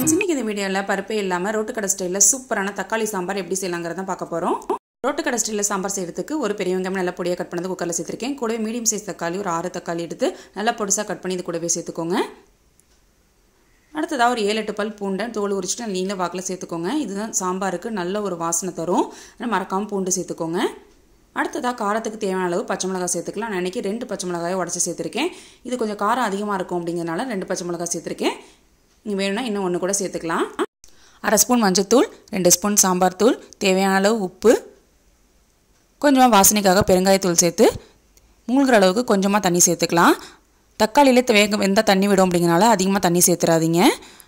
friends இன்னைக்கு இந்த வீடியோவில் பருப்பே இல்லாமல் ரோட்டு கடை ஸ்டைலில் சூப்பரான தக்காளி சாம்பார் எப்படி செய்யலாங்கிறத பார்க்க போகிறோம் ரோட்டு கடை ஸ்டைலில் சாம்பார் செய்யறதுக்கு ஒரு பெரிய வெங்காயம் நல்லா பொடியாக கட் பண்ணது குக்கரில் சேர்த்துருக்கேன் கூடவே மீடியம் சைஸ் தக்காளி ஒரு ஆறு தக்காளி எடுத்து நல்லா பொடிசாக கட் பண்ணி இது கூடவே சேர்த்துக்கோங்க அடுத்ததாக ஒரு ஏழு எட்டு பல் பூண்டை தோல் உரிச்சிட்டு நீல வாக்கில் சேர்த்துக்கோங்க இதுதான் சாம்பாருக்கு நல்ல ஒரு வாசனை தரும் மறக்காமல் பூண்டு சேர்த்துக்கோங்க அடுத்ததாக காரத்துக்கு தேவையான அளவு பச்சை மிளகாய் சேர்த்துக்கலாம் நான் இன்றைக்கி ரெண்டு பச்சை மிளகாயை உடச்சி சேர்த்துருக்கேன் இது கொஞ்சம் காரம் அதிகமாக இருக்கும் அப்படிங்கிறனால ரெண்டு பச்சை மிளகாய் சேர்த்துருக்கேன் நீங்கள் வேணும்னா இன்னும் ஒன்று கூட சேர்த்துக்கலாம் அரை ஸ்பூன் மஞ்சத்தூள் ரெண்டு ஸ்பூன் சாம்பார் தூள் தேவையான அளவு உப்பு கொஞ்சமாக வாசனைக்காக பெருங்காயத்தூள் சேர்த்து மூழ்கிற அளவுக்கு கொஞ்சமாக தண்ணி சேர்த்துக்கலாம் தக்காளியிலே வேக வெந்தால் தண்ணி விடும் அப்படிங்கிறனால அதிகமாக தண்ணி சேர்த்துறாதீங்க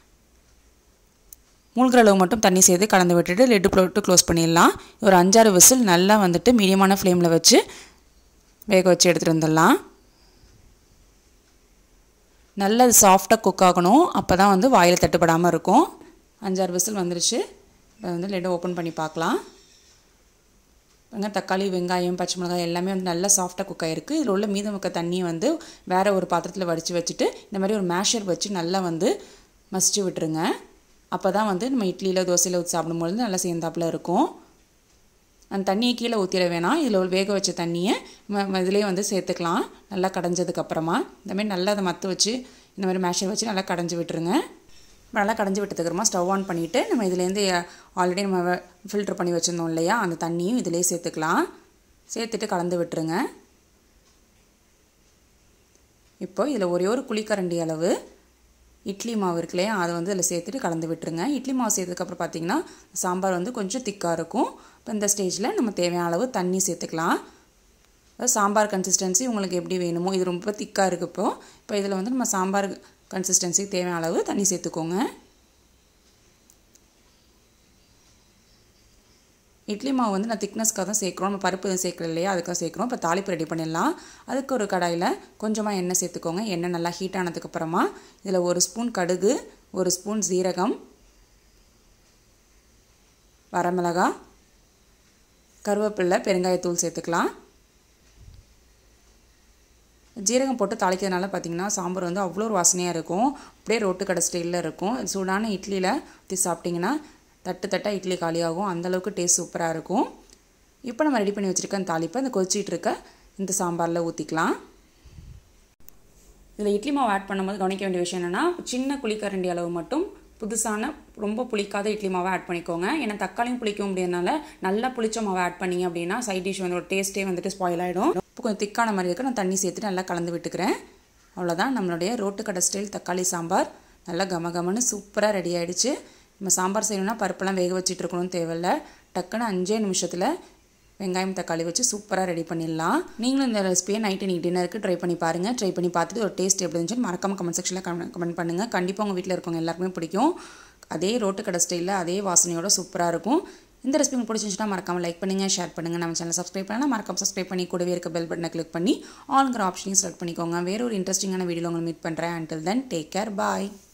மூழ்கிற அளவு மட்டும் தண்ணி சேர்த்து கலந்து விட்டுட்டு லெட்டு போட்டு க்ளோஸ் பண்ணிடலாம் ஒரு அஞ்சாறு விசில் நல்லா வந்துட்டு மீடியமான ஃப்ளேமில் வச்சு வேக வச்சு எடுத்துகிட்டு வந்துடலாம் நல்லா சாஃப்டாக குக் ஆகணும் அப்போ தான் வந்து வாயில் தட்டுப்படாமல் இருக்கும் அஞ்சாறு விசில் வந்துருச்சு இப்போ வந்து லெட்டை ஓப்பன் பண்ணி பார்க்கலாம் வெங்காயம் தக்காளி வெங்காயம் பச்சை மிளகாய் எல்லாமே வந்து நல்லா சாஃப்டாக குக் ஆகிருக்கு இதில் உள்ள மீதம் இருக்க தண்ணியை வந்து வேறு ஒரு பாத்திரத்தில் வடித்து வச்சுட்டு இந்த மாதிரி ஒரு மேஷர் வச்சு நல்லா வந்து மசிச்சு விட்டுருங்க அப்போ தான் வந்து நம்ம இட்லியில் தோசையில் ஊற்றி சாப்பிடும்பொழுது நல்லா சேர்ந்தாப்பில் இருக்கும் அந்த தண்ணியை கீழே ஊற்றிட வேணாம் இதில் வேக வச்ச தண்ணியை இதிலே வந்து சேர்த்துக்கலாம் நல்லா கடைஞ்சதுக்கப்புறமா இந்தமாதிரி நல்லா அதை மற்ற வச்சு இந்த மாதிரி மேஷர் வச்சு நல்லா கடைஞ்சி விட்டுருங்க நல்லா கடைஞ்சி விட்டதுக்கப்புறமா ஸ்டவ் ஆன் பண்ணிவிட்டு நம்ம இதுலேருந்து ஆல்ரெடி நம்ம ஃபில்ட்ரு பண்ணி வச்சுருந்தோம் இல்லையா அந்த தண்ணியும் இதிலே சேர்த்துக்கலாம் சேர்த்துட்டு கலந்து விட்டுருங்க இப்போ இதில் ஒரே ஒரு குழிக்கரண்டி அளவு இட்லி மாவு இருக்கு இல்லையா அதை வந்து அதில் சேர்த்துட்டு கலந்து விட்டுருங்க இட்லி மாவு சேர்த்ததுக்கப்புறம் பார்த்திங்கன்னா சாம்பார் வந்து கொஞ்சம் திக்காக இருக்கும் இப்போ இந்த ஸ்டேஜில் நம்ம தேவையான அளவு தண்ணி சேர்த்துக்கலாம் சாம்பார் கன்சிஸ்டன்சி உங்களுக்கு எப்படி வேணுமோ இது ரொம்ப திக்காக இருக்குது இப்போது இப்போ இதில் வந்து நம்ம சாம்பார் கன்சிஸ்டன்சிக்கு தேவையான அளவு தண்ணி சேர்த்துக்கோங்க இட்லி மாவு வந்து நான் திக்னஸ்க்காக தான் சேர்க்குறோம் நம்ம பருப்பு சேர்க்கல இல்லையா அதுக்காக சேர்க்குறோம் இப்போ தாளிப்பு ரெடி பண்ணிடலாம் அதுக்கு ஒரு கடாயில் கொஞ்சமாக எண்ணெய் சேர்த்துக்கோங்க எண்ணெய் நல்லா ஹீட் ஆனதுக்கப்புறமா இதில் ஒரு ஸ்பூன் கடுகு ஒரு ஸ்பூன் சீரகம் வரமிளகா கருவேப்பில்லை பெருங்காயத்தூள் சேர்த்துக்கலாம் ஜீரகம் போட்டு தாளிக்கிறதுனால பார்த்திங்கன்னா சாம்பார் வந்து அவ்வளோ ஒரு வாசனையாக இருக்கும் அப்படியே ரோட்டு கடை ஸ்டைலில் இருக்கும் சூடான இட்லியில் ஊற்றி சாப்பிட்டிங்கன்னா தட்டு தட்டாக இட்லி காலியாகும் அந்தளவுக்கு டேஸ்ட் சூப்பராக இருக்கும் இப்போ நம்ம ரெடி பண்ணி வச்சுருக்க அந்த தாளிப்பை அந்த கொதிச்சிட்டு இருக்க இந்த சாம்பாரில் ஊற்றிக்கலாம் இதில் இட்லி மாவு ஆட் பண்ணும்போது கவனிக்க வேண்டிய விஷயம் என்னென்னா சின்ன குழிக்கரண்டி அளவு மட்டும் புதுசான ரொம்ப புளிக்காத இட்லி மாவை ஆட் பண்ணிக்கோங்க ஏன்னா தக்காளியும் புளிக்க முடியாதனால நல்லா புளிச்ச மாவை ஆட் பண்ணிங்க அப்படின்னா சைட் டிஷ் வந்து ஒரு டேஸ்ட்டே வந்துட்டு ஸ்பாயில் ஆகிடும் இப்போ கொஞ்சம் திக்கான மாதிரி இருக்குது நான் தண்ணி சேர்த்துட்டு நல்லா கலந்து விட்டுக்கிறேன் அவ்வளோதான் நம்மளுடைய ரோட்டு கடை ஸ்டைல் தக்காளி சாம்பார் நல்லா கம கமன்னு சூப்பராக ரெடி ஆகிடுச்சு நம்ம சாம்பார் செய்யணும்னா பருப்பெல்லாம் வேக வச்சுட்டு இருக்கணும்னு தேவையில்ல டக்குன்னு அஞ்சே நிமிஷத்தில் வெங்காயம் தக்காளி வச்சு சூப்பராக ரெடி பண்ணிடலாம் நீங்களும் இந்த ரெசிபியை நைட்டு நீங்கள் டின்னருக்கு ட்ரை பண்ணி பாருங்கள் ட்ரை பண்ணி பார்த்துட்டு ஒரு டேஸ்ட் எப்படி இருந்துச்சுன்னு மறக்காமல் கமெண்ட் செக்ஷனில் கமெண்ட் பண்ணுங்கள் கண்டிப்பாக உங்கள் வீட்டில் இருக்கவங்க எல்லாருக்குமே பிடிக்கும் அதே ரோட்டு கடை ஸ்டைலில் அதே வாசனையோட சூப்பராக இருக்கும் இந்த ரெசிபி உங்களுக்கு பிடிச்சிருந்துச்சுன்னா மறக்காமல் லைக் பண்ணுங்கள் ஷேர் பண்ணுங்கள் நம்ம சேனல் சப்ஸ்கிரைப் பண்ணலாம் மறக்காம சப்ஸ்கிரைப் பண்ணி கூடவே இருக்க பெல் பட்டனை கிளிக் பண்ணி ஆல்ங்கிற ஆப்ஷனையும் செலக்ட் பண்ணிக்கோங்க வேற ஒரு இன்ட்ரெஸ்டிங்கான வீடியோ உங்களை மீட் பண்ணுறேன் அண்டில் தென் டேக் கேர் பாய்